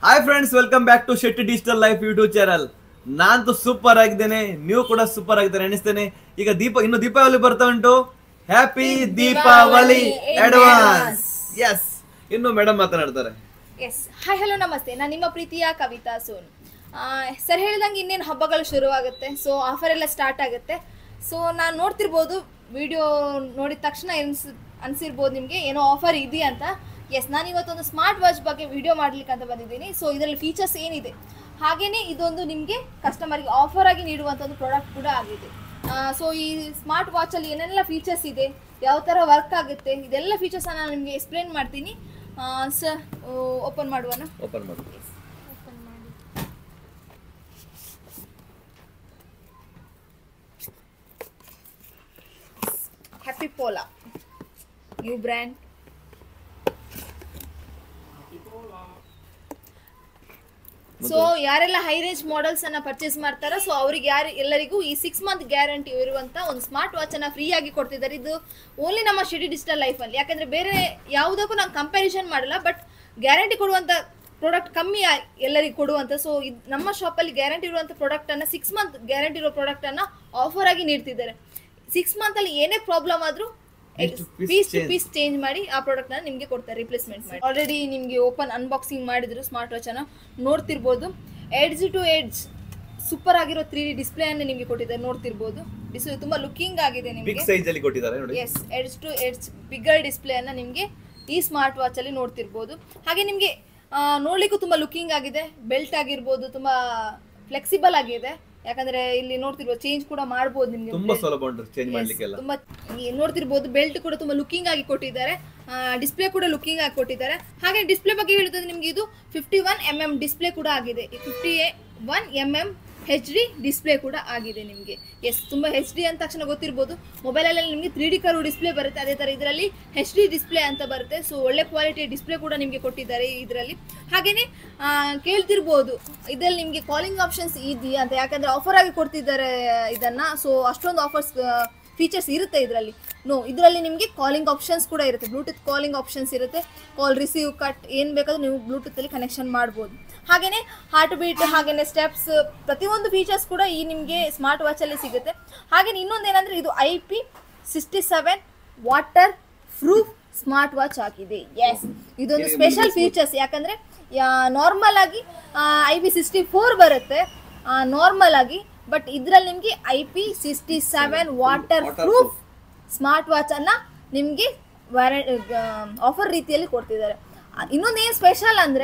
Hi friends welcome back to Shetty digital life YouTube channel ನಾನಂತೂ super ಆಗಿದ್ದೇನೆ ನೀವು ಕೂಡ ಸೂಪರ್ ಆಗಿದ್ದೇನೆ ಎಣಿಸ್ತೇನೆ ಈಗ ದೀಪ ಇನ್ನು ದೀಪಾವಳಿ ಬರ್ತಾ ಉಂಟು ಹ್ಯಾಪಿ ದೀಪಾವಳಿ ಅಡ್ವಾನ್ಸ್ ಎಸ್ ಇನ್ನು ಮೇಡಮ್ ಮಾತನಾಡ್ತಾರೆ ಎಸ್ ಹಾಯ್ ಹಲೋ ನಮಸ್ತೆ ನಾನು ನಿಮ್ಮ ಪ್ರೀತಿಯ ಕವಿತಾ ಸೋನ್ ಸರ್ ಹೇಳ್ದಂಗೆ ಇನ್ನೇನು ಹಬ್ಬಗಳು ಶುರುವಾಗುತ್ತೆ ಸೊ ಆಫರ್ ಎಲ್ಲ ಸ್ಟಾರ್ಟ್ ಆಗುತ್ತೆ ಸೊ ನಾನು ನೋಡ್ತಿರ್ಬೋದು ವಿಡಿಯೋ ನೋಡಿದ ತಕ್ಷಣ ಎನ್ಸ್ ಅನಿಸಿರ್ಬೋದು ನಿಮಗೆ ಏನೋ ಆಫರ್ ಇದೆಯಾ ಅಂತ ಎಸ್ ನಾನು ಇವತ್ತೊಂದು ಸ್ಮಾರ್ಟ್ ವಾಚ್ ಬಗ್ಗೆ ವಿಡಿಯೋ ಮಾಡ್ಲಿಕ್ಕೆ ಅಂತ ಬಂದಿದ್ದೀನಿ ಸೊ ಇದರಲ್ಲಿ ಫೀಚರ್ಸ್ ಏನಿದೆ ಹಾಗೇನೇ ಇದೊಂದು ನಿಮಗೆ ಕಸ್ಟಮರ್ಗೆ ಆಫರ್ ಆಗಿ ನೀಡುವಂಥ ಒಂದು ಪ್ರಾಡಕ್ಟ್ ಕೂಡ ಆಗಿದೆ ಸೊ ಈ ಸ್ಮಾರ್ಟ್ ವಾಚಲ್ಲಿ ಏನೆಲ್ಲ ಫೀಚರ್ಸ್ ಇದೆ ಯಾವ ಥರ ವರ್ಕ್ ಆಗುತ್ತೆ ಇದೆಲ್ಲ ಫೀಚರ್ಸ್ ನಾನು ನಿಮಗೆ ಎಕ್ಸ್ಪ್ಲೇನ್ ಮಾಡ್ತೀನಿ ಸರ್ ಓಪನ್ ಮಾಡುವನ ಓಪನ್ ಮಾಡಿ ಹ್ಯಾಪಿ ಪೋಲಾ ನ್ಯೂ ಬ್ರ್ಯಾಂಡ್ ಸೊ ಯಾರೆಲ್ಲ ಹೈ ರೇಂಜ್ ಮಾಡೆಲ್ಸ್ ಅನ್ನ ಪರ್ಚೇಸ್ ಮಾಡ್ತಾರೋ ಸೊ ಅವ್ರಿಗೆ ಯಾರು ಎಲ್ಲರಿಗೂ ಈ ಸಿಕ್ಸ್ ಮಂತ್ ಗ್ಯಾರಂಟಿ ಇರುವಂತ ಒಂದು ಸ್ಮಾರ್ಟ್ ವಾಚ್ ಅನ್ನ ಫ್ರೀ ಆಗಿ ಕೊಡ್ತಿದ್ದಾರೆ ಇದು ಓನ್ಲಿ ನಮ್ಮ ಶಿಡಿ ಡಿಜಿಟಲ್ ಲೈಫ್ ಅಲ್ಲಿ ಯಾಕಂದ್ರೆ ಬೇರೆ ಯಾವುದಕ್ಕೂ ನಾವು ಕಂಪ್ಯಾರಿಸನ್ ಮಾಡಲ್ಲ ಬಟ್ ಗ್ಯಾರಂಟಿ ಕೊಡುವಂತ ಪ್ರಾಡಕ್ಟ್ ಕಮ್ಮಿ ಆ- ಎಲ್ಲರಿಗೂ ಕೊಡುವಂತ ಸೊ ನಮ್ಮ ಶಾಪಲ್ಲಿ ಗ್ಯಾರಂಟಿ ಇರುವಂತ ಪ್ರಾಡಕ್ಟ್ ಅನ್ನ ಸಿಕ್ಸ್ ಮಂತ್ ಗ್ಯಾರಂಟಿ ಇರೋ ಪ್ರಾಡಕ್ಟ್ ಅನ್ನ ಆಫರ್ ಆಗಿ ನೀಡ್ತಿದ್ದಾರೆ ಸಿಕ್ಸ್ ಮಂತ್ ಅಲ್ಲಿ ಏನೇ ಪ್ರಾಬ್ಲಮ್ ಆದ್ರೂ Piece to piece piece to change. Piece change ಮಾಡಿ ಆ ಪ್ರಾಡಕ್ಟ್ ನ ನಿಮಗೆ ಕೊಡ್ತಾರೆ ರಿಪ್ಲೇಸ್ಮೆಂಟ್ ಮಾಡಿ ಆಲ್ರೆಡಿ ನಿಮಗೆ ಓಪನ್ ಅನ್ಬಾಕ್ಸಿಂಗ್ ಮಾಡಿದ್ರು ಸ್ಮಾರ್ಟ್ ವಾಚ್ ಅನ್ನ ನೋಡ್ತಿರ್ಬೋದು ಎಡ್ಜ್ ಟು ಎಡ್ಜ್ ಸೂಪರ್ ಆಗಿರೋ ತ್ರೀ ಡಿ ಡಿಸ್ಪ್ಲೇ ಅನ್ನು ನಿಮಗೆ ಕೊಟ್ಟಿದ್ದಾರೆ ನೋಡ್ತಿರ್ಬೋದು ಡಿಸ್ ತುಂಬಾ ಲುಕಿಂಗ್ ಆಗಿದೆ ಬಿಗ್ ನಿಮಗೆ ಸೈಜ್ ಅಲ್ಲಿ ಕೊಟ್ಟಿದ್ದಾರೆ ನೋಡಿ yes edge to edge bigger display ಅನ್ನ ನಿಮಗೆ ಈ ಸ್ಮಾರ್ಟ್ ವಾಚ್ ಅಲ್ಲಿ ನೋಡ್ತಿರ್ಬೋದು ಹಾಗೆ ನಿಮಗೆ ನೋಡ್ಲಿಕ್ಕೂ ತುಂಬಾ ಲುಕಿಂಗ್ ಆಗಿದೆ ಬೆಲ್ಟ್ ಆಗಿರ್ಬೋದು ತುಂಬಾ ಫ್ಲೆಕ್ಸಿಬಲ್ ಆಗಿದೆ ಯಾಕಂದ್ರೆ ಇಲ್ಲಿ ನೋಡ್ತಿರ್ಬೋದು ಚೇಂಜ್ ಕೂಡ ಮಾಡ್ಬೋದು ನಿಮಗೆ ತುಂಬಾ ಸುಲಭ ಉಂಟು ಚೇಂಜ್ Yes, ಮಾಡ್ಲಿಕ್ಕೆಲ್ಲ ತುಂಬಾ ಈ ನೋಡ್ತಿರ್ಬೋದು ಬೆಲ್ಟ್ ಕೂಡ ತುಂಬಾ ಲುಕಿಂಗ್ ಆಗಿ ಕೊಟ್ಟಿದ್ದಾರೆ ಡಿಸ್ಪ್ಲೇ ಕೂಡ ಲುಕಿಂಗ್ ಆಗಿ ಕೊಟ್ಟಿದ್ದಾರೆ ಹಾಗೆ ಡಿಸ್ಪ್ಲೇ ಬಗ್ಗೆ ಹೇಳುತ್ತದೆ ನಿಮ್ಗೆ ಇದು fifty one M M display ಕೂಡ ಆಗಿದೆ fifty one M M H D display ಕೂಡ ಆಗಿದೆ ನಿಮಗೆ ಎಸ್ ತುಂಬಾ ಹೆಚ್ ಡಿ ಅಂದ ತಕ್ಷಣ ಗೊತ್ತಿರ್ಬೋದು ಮೊಬೈಲಲ್ಲಿ ನಿಮಗೆ ತ್ರೀ ಡಿ ಕರು ಡಿಸ್ಪ್ಲೇ ಬರುತ್ತೆ ಅದೇ ಥರ ಇದರಲ್ಲಿ ಹೆಚ್ ಡಿ ಡಿಸ್ಪ್ಲೇ ಅಂತ ಬರುತ್ತೆ ಸೊ ಒಳ್ಳೆ ಕ್ವಾಲಿಟಿಯ ಡಿಸ್ಪ್ಲೇ ಕೂಡ ನಿಮಗೆ ಕೊಟ್ಟಿದ್ದಾರೆ ಇದರಲ್ಲಿ ಹಾಗೇನೆ ಆ, ಕೇಳ್ತಿರ್ಬೋದು ಇದರಲ್ಲಿ ನಿಮಗೆ ಕಾಲಿಂಗ್ ಆಪ್ಷನ್ಸ್ ಇದೆಯಾ ಅಂತ ಯಾಕಂದ್ರೆ ಆಫರ್ ಆಗಿ ಕೊಡ್ತಿದ್ದಾರೆ ಇದನ್ನ ಸೊ ಅಷ್ಟೊಂದು ಆಫರ್ಸ್ ಫೀಚರ್ಸ್ ಇರುತ್ತೆ ಇದರಲ್ಲಿ ನೋ ಇದರಲ್ಲಿ ನಿಮಗೆ ಕಾಲಿಂಗ್ ಆಪ್ಷನ್ಸ್ ಕೂಡ ಇರುತ್ತೆ ಬ್ಲೂಟೂತ್ ಕಾಲಿಂಗ್ ಆಪ್ಷನ್ಸ್ ಇರುತ್ತೆ ಕಾಲ್ ರಿಸೀವ್ ಕಟ್ ಏನು ಬೇಕಾದ್ರೂ ನೀವು ಬ್ಲೂಟೂತಲ್ಲಿ ಕನೆಕ್ಷನ್ ಮಾಡ್ಬೋದು ಹಾಗೆಯೇ ಹಾರ್ಟ್ ಬೀಟ್ ಹಾಗೆಯೇ ಸ್ಟೆಪ್ಸ್ ಪ್ರತಿಯೊಂದು ಫೀಚರ್ಸ್ ಕೂಡ ಈ ನಿಮಗೆ ಸ್ಮಾರ್ಟ್ ವಾಚಲ್ಲಿ ಸಿಗುತ್ತೆ ಹಾಗೆಯೇ ಇನ್ನೊಂದು ಏನಂದರೆ ಇದು I P sixty seven waterproof smart watch ಆಗಿದೆ ಎಸ್ ಇದೊಂದು ಸ್ಪೆಷಲ್ ಫೀಚರ್ಸ್ ಯಾಕಂದರೆ ನಾರ್ಮಲ್ ಆಗಿ ಐ ಪಿ ಸಿಕ್ಸ್ಟಿ ಫೋರ್ ಬರುತ್ತೆ ನಾರ್ಮಲ್ ಆಗಿ ಬಟ್ ಇದರಲ್ಲಿ ನಿಮಗೆ I P sixty seven waterproof smart watch ಅನ್ನ ನಿಮಗೆ ವ್ಯಾರ ಆಫರ್ ರೀತಿಯಲ್ಲಿ ಕೊಡ್ತಿದ್ದಾರೆ ಇನ್ನೊಂದು ಏನು ಸ್ಪೆಷಲ್ ಅಂದರೆ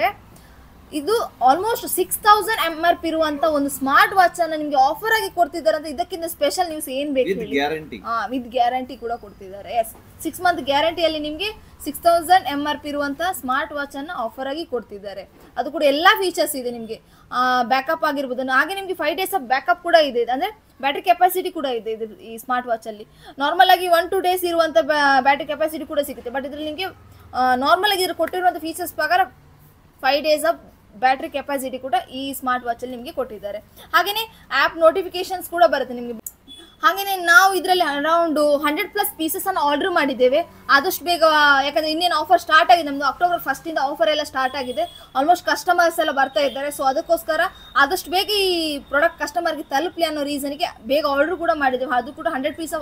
ಇದು almost six thousand M R P ಇರುವಂತ ಒಂದು ಸ್ಮಾರ್ಟ್ ವಾಚ್ ಅನ್ನ ನಿಮಗೆ ಆಫರ್ ಆಗಿ ಕೊಡ್ತಿದ್ದಾರೆ ಅಂತ ಇದಕ್ಕಿಂತ ಸ್ಪೆಷಲ್ ನ್ಯೂಸ್ ಏನ್ ಬೇಕು ವಿತ್ ಹೇಳಿ ಗ್ಯಾರಂಟಿ ವಿತ್ ಗ್ಯಾರಂಟಿ ಕೂಡ ಕೊಡ್ತಿದ್ದಾರೆ ಎಸ್ ಸಿಕ್ಸ್ ಮಂತ್ ಗ್ಯಾರಂಟಿಯಲ್ಲಿ ನಿಮಗೆ six thousand M R P ಇರುವಂಥ ಸ್ಮಾರ್ಟ್ ವಾಚ್ ಅನ್ನು ಆಫರ್ ಆಗಿ ಕೊಡ್ತಿದ್ದಾರೆ ಅದು ಕೂಡ ಎಲ್ಲ ಫೀಚರ್ಸ್ ಇದೆ ನಿಮಗೆ ಬ್ಯಾಕಪ್ ಆಗಿರ್ಬೋದು ಹಾಗೆ ನಿಮಗೆ ಫೈವ್ ಡೇಸ್ ಆಫ್ ಬ್ಯಾಕಪ್ ಕೂಡ ಇದೆ ಅಂದರೆ ಬ್ಯಾಟ್ರಿ ಕೆಪಾಸಿಟಿ ಕೂಡ ಇದೆ ಇದು ಈ ಸ್ಮಾರ್ಟ್ ವಾಚಲ್ಲಿ ನಾರ್ಮಲ್ ಆಗಿ ಒನ್ ಟು ಡೇಸ್ ಇರುವಂಥ ಬ್ಯಾಟ್ರಿ ಕೆಪಾಸಿಟಿ ಕೂಡ ಸಿಗುತ್ತೆ ಬಟ್ ಇದರಲ್ಲಿ ನಿಮಗೆ ನಾರ್ಮಲ್ ಆಗಿ ಇದ್ರ ಕೊಟ್ಟಿರುವಂಥ ಫೀಚರ್ಸ್ ಪ್ರಕಾರ five days of battery capacity ಕೂಡ ಈ ಸ್ಮಾರ್ಟ್ ವಾಚಲ್ಲಿ ನಿಮಗೆ ಕೊಟ್ಟಿದ್ದಾರೆ ಹಾಗೆಯೇ ಆ್ಯಪ್ ನೋಟಿಫಿಕೇಶನ್ಸ್ ಕೂಡ ಬರುತ್ತೆ ನಿಮಗೆ ಹಾಗೆಯೇ ನಾವು ಇದರಲ್ಲಿ ಅರೌಂಡ್ ಹಂಡ್ರೆಡ್ ಪ್ಲಸ್ ಪೀಸಸ್ ಅನ್ನು ಆರ್ಡರ್ ಮಾಡಿದ್ದೇವೆ ಆದಷ್ಟು ಬೇಗ ಯಾಕಂದ್ರೆ ಇನ್ನೇನು ಆಫರ್ ಸ್ಟಾರ್ಟ್ ಆಗಿದೆ ನಮ್ಮದು ಅಕ್ಟೋಬರ್ ಫಸ್ಟಿಂದ ಆಫರ್ ಎಲ್ಲ ಸ್ಟಾರ್ಟ್ ಆಗಿದೆ ಆಲ್ಮೋಸ್ಟ್ ಕಸ್ಟಮರ್ಸ್ ಎಲ್ಲ ಬರ್ತಾ ಇದ್ದಾರೆ ಸೊ ಅದಕ್ಕೋಸ್ಕರ ಆದಷ್ಟು ಬೇಗ ಈ ಪ್ರಾಡಕ್ಟ್ ಕಸ್ಟಮರ್ಗೆ ತಲುಪಲಿ ಅನ್ನೋ ರೀಸನ್ಗೆ ಬೇಗ ಆರ್ಡರ್ ಕೂಡ ಮಾಡಿದ್ದೇವೆ ಅದು ಕೂಡ ಹಂಡ್ರೆಡ್ ಪೀಸ್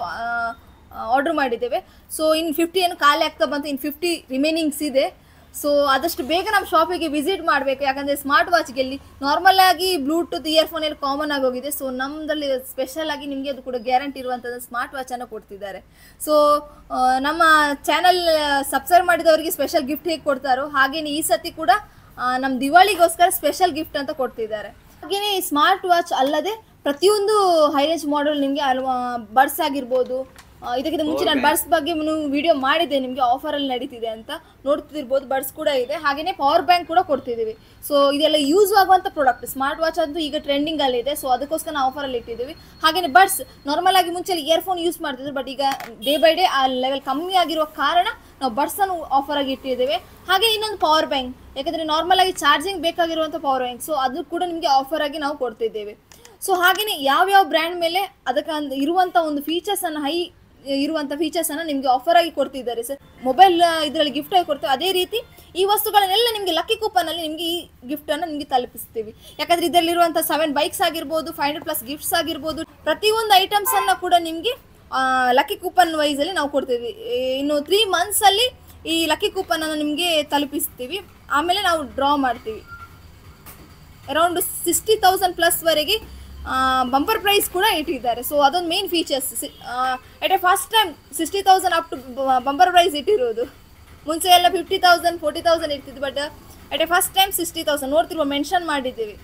ಆರ್ಡರ್ ಮಾಡಿದ್ದೇವೆ ಸೊ ಇನ್ನು ಫಿಫ್ಟಿ ಏನು ಖಾಲಿ ಆಗ್ತಾ ಬಂತು ಇನ್ನು ಫಿಫ್ಟಿ ರಿಮೈನಿಂಗ್ಸ್ ಇದೆ ಸೊ ಆದಷ್ಟು ಬೇಗ ನಮ್ಮ ಶಾಪಿಗೆ ವಿಸಿಟ್ ಮಾಡಬೇಕು ಯಾಕಂದರೆ ಸ್ಮಾರ್ಟ್ ವಾಚ್ಗೆ ಇಲ್ಲಿ ನಾರ್ಮಲ್ ಆಗಿ ಬ್ಲೂಟೂತ್ ಇಯರ್ಫೋನ್ ಎಲ್ಲ ಕಾಮನ್ ಆಗಿ ಹೋಗಿದೆ ಸೊ ನಮ್ಮದಲ್ಲಿ ಸ್ಪೆಷಲ್ ಆಗಿ ನಿಮಗೆ ಅದು ಕೂಡ ಗ್ಯಾರಂಟಿ ಇರುವಂಥದ್ದು ಸ್ಮಾರ್ಟ್ ವಾಚನ್ನು ಕೊಡ್ತಿದ್ದಾರೆ ಸೊ ನಮ್ಮ ಚಾನಲ್ ಸಬ್ಸ್ಕ್ರೈಬ್ ಮಾಡಿದವರಿಗೆ ಸ್ಪೆಷಲ್ ಗಿಫ್ಟ್ ಹೇಗೆ ಕೊಡ್ತಾರೋ ಹಾಗೇನೆ ಈ ಸತಿ ಕೂಡ ಆ, ನಮ್ಮ ದಿವಾಳಿಗೋಸ್ಕರ ಸ್ಪೆಷಲ್ ಗಿಫ್ಟ್ ಅಂತ ಕೊಡ್ತಿದ್ದಾರೆ ಹಾಗೆಯೇ ಈ ಸ್ಮಾರ್ಟ್ ವಾಚ್ ಅಲ್ಲದೆ ಪ್ರತಿಯೊಂದು ಹೈ ರೇಂಜ್ ಮಾಡೆಲ್ ನಿಮಗೆ ಬರ್ಸ್ ಆಗಿರ್ಬೋದು ಆ, ಇದಕ್ಕಿಂತ ಮುಂಚೆ ನಾನು ಬರ್ಸ್ ಬಗ್ಗೆ ವಿಡಿಯೋ ಮಾಡಿದ್ದೆ ನಿಮಗೆ ಆಫರಲ್ಲಿ ನಡೀತಿದೆ ಅಂತ ನೋಡ್ತಿರ್ಬೋದು ಬರ್ಸ್ ಕೂಡ ಇದೆ ಹಾಗೆಯೇ ಪವರ್ ಬ್ಯಾಂಕ್ ಕೂಡ ಕೊಡ್ತಿದ್ದೀವಿ ಸೊ ಇದೆಲ್ಲ ಯೂಸ್ ಆಗುವಂಥ ಪ್ರಾಡಕ್ಟ್ ಸ್ಮಾರ್ಟ್ ವಾಚ್ ಅಂತೂ ಈಗ ಟ್ರೆಂಡಿಂಗ್ ಅಲ್ಲಿ ಇದೆ ಸೊ ಅದಕ್ಕೋಸ್ಕರ ನಾವು ಆಫರಲ್ಲಿ ಇಟ್ಟಿದ್ದೀವಿ ಹಾಗೆಯೇ ಬರ್ಡ್ಸ್ ನಾರ್ಮಲ್ ಆಗಿ ಮುಂಚೆ ಇಯರ್ಫೋನ್ ಯೂಸ್ ಮಾಡ್ತಿದ್ರು ಬಟ್ ಈಗ ಡೇ ಬೈ ಡೇ ಆ ಲೆವೆಲ್ ಕಮ್ಮಿ ಆಗಿರುವ ಕಾರಣ ನಾವು ಬರ್ಡ್ಸ್ ಅನ್ನು ಆಫರ್ ಆಗಿ ಇಟ್ಟಿದ್ದೇವೆ ಹಾಗೆ ಇನ್ನೊಂದು ಪವರ್ ಬ್ಯಾಂಕ್ ಯಾಕಂದ್ರೆ ನಾರ್ಮಲ್ ಆಗಿ ಚಾರ್ಜಿಂಗ್ ಬೇಕಾಗಿರುವಂಥ ಪವರ್ ಬ್ಯಾಂಕ್ ಸೊ ಅದು ಕೂಡ ನಿಮಗೆ ಆಫರ್ ಆಗಿ ನಾವು ಕೊಡ್ತಿದ್ದೇವೆ ಸೊ ಹಾಗೆಯೇ ಯಾವ್ಯಾವ ಬ್ರ್ಯಾಂಡ್ ಮೇಲೆ ಅದಕ್ಕೆ ಅಂದ್- ಇರುವಂಥ ಒಂದು ಫೀಚರ್ಸ್ ಅನ್ನು ಹೈ ಇರುವಂಥ ಫೀಚರ್ಸನ್ನು ನಿಮಗೆ ಆಫರ್ ಆಗಿ ಕೊಡ್ತಿದ್ದಾರೆ ಸರ್ ಮೊಬೈಲ್ ಇದರಲ್ಲಿ ಗಿಫ್ಟ್ ಆಗಿ ಕೊಡ್ತೇವೆ ಅದೇ ರೀತಿ ಈ ವಸ್ತುಗಳನ್ನೆಲ್ಲ ನಿಮಗೆ ಲಕ್ಕಿ ಕೂಪನಲ್ಲಿ ನಿಮಗೆ ಈ ಗಿಫ್ಟನ್ನು ನಿಮಗೆ ತಲುಪಿಸ್ತೀವಿ ಯಾಕಂದರೆ ಇದರಲ್ಲಿರುವಂಥ ಸೆವೆನ್ ಬೈಕ್ಸ್ ಆಗಿರ್ಬೋದು ಫೈವ್ ಹಂಡ್ರೆಡ್ ಪ್ಲಸ್ ಗಿಫ್ಟ್ಸ್ ಆಗಿರ್ಬೋದು ಪ್ರತಿಯೊಂದು ಐಟಮ್ಸನ್ನು ಕೂಡ ನಿಮಗೆ ಲಕ್ಕಿ ಕೂಪನ್ ವೈಸಲ್ಲಿ ನಾವು ಕೊಡ್ತೀವಿ ಈ ಇನ್ನು ತ್ರೀ ಮಂತ್ಸಲ್ಲಿ ಈ ಲಕ್ಕಿ ಕೂಪನನ್ನು ನಿಮಗೆ ತಲುಪಿಸ್ತೀವಿ ಆಮೇಲೆ ನಾವು ಡ್ರಾ ಮಾಡ್ತೀವಿ ಅರೌಂಡ್ ಸಿಕ್ಸ್ಟಿ ತೌಸಂಡ್ ಪ್ಲಸ್ವರೆಗೆ ಬಂಪರ್ ಪ್ರೈಸ್ ಕೂಡ ಇಟ್ಟಿದ್ದಾರೆ ಸೊ ಅದೊಂದು main features at a first time sixty thousand up to bumper prize ಇಟ್ಟಿರೋದು ಮುಂಚೆ ಎಲ್ಲ ಫಿಫ್ಟಿ ತೌಸಂಡ್ ಫೋರ್ಟಿ ತೌಸಂಡ್ ಇರ್ತಿತ್ತು but at a first time sixty thousand ನೋಡ್ತಿರುವ ಮೆನ್ಷನ್ ಮಾಡಿದ್ದೀವಿ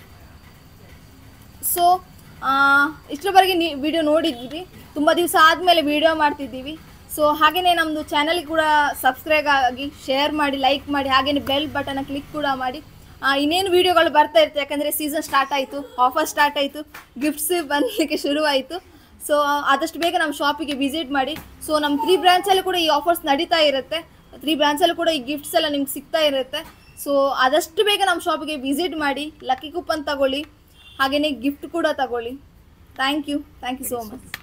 ಸೊ ಇಷ್ಟರವರೆಗೆ ನೀವು ವಿಡಿಯೋ ನೋಡಿದ್ದೀವಿ ತುಂಬ ದಿವಸ ಆದಮೇಲೆ ವಿಡಿಯೋ ಮಾಡ್ತಿದ್ದೀವಿ ಸೊ ಹಾಗೆಯೇ ನಮ್ಮದು ಚಾನಲ್ಗೆ ಕೂಡ ಸಬ್ಸ್ಕ್ರೈಬ್ ಆಗಿ ಶೇರ್ ಮಾಡಿ ಲೈಕ್ ಮಾಡಿ ಹಾಗೆಯೇ ಬೆಲ್ ಬಟನ್ನ ಕ್ಲಿಕ್ ಕೂಡ ಮಾಡಿ ಆ, ಇನ್ನೇನು ವಿಡಿಯೋಗಳು ಬರ್ತಾ ಇರುತ್ತೆ ಯಾಕಂದರೆ ಸೀಸನ್ ಸ್ಟಾರ್ಟ್ ಆಯಿತು ಆಫರ್ ಸ್ಟಾರ್ಟ್ ಆಯಿತು ಗಿಫ್ಟ್ಸ್ ಬರಲಿಕ್ಕೆ ಶುರುವಾಯಿತು ಸೊ ಆದಷ್ಟು ಬೇಗ ನಮ್ಮ ಶಾಪಿಗೆ ವಿಸಿಟ್ ಮಾಡಿ ಸೊ ನಮ್ಮ ತ್ರೀ ಬ್ರಾಂಚಲ್ಲಿ ಕೂಡ ಈ ಆಫರ್ಸ್ ನಡೀತಾ ಇರುತ್ತೆ ತ್ರೀ ಬ್ರಾಂಚಲ್ಲಿ ಕೂಡ ಈ ಗಿಫ್ಟ್ಸ್ ಎಲ್ಲ ನಿಮ್ಗೆ ಸಿಗ್ತಾ ಇರುತ್ತೆ ಸೊ ಆದಷ್ಟು ಬೇಗ ನಮ್ಮ ಶಾಪಿಗೆ ವಿಸಿಟ್ ಮಾಡಿ ಲಕ್ಕಿ ಕೂಪನ್ ತಗೊಳ್ಳಿ ಹಾಗೆಯೇ ಗಿಫ್ಟ್ ಕೂಡ ತಗೊಳ್ಳಿ thank you thank you so much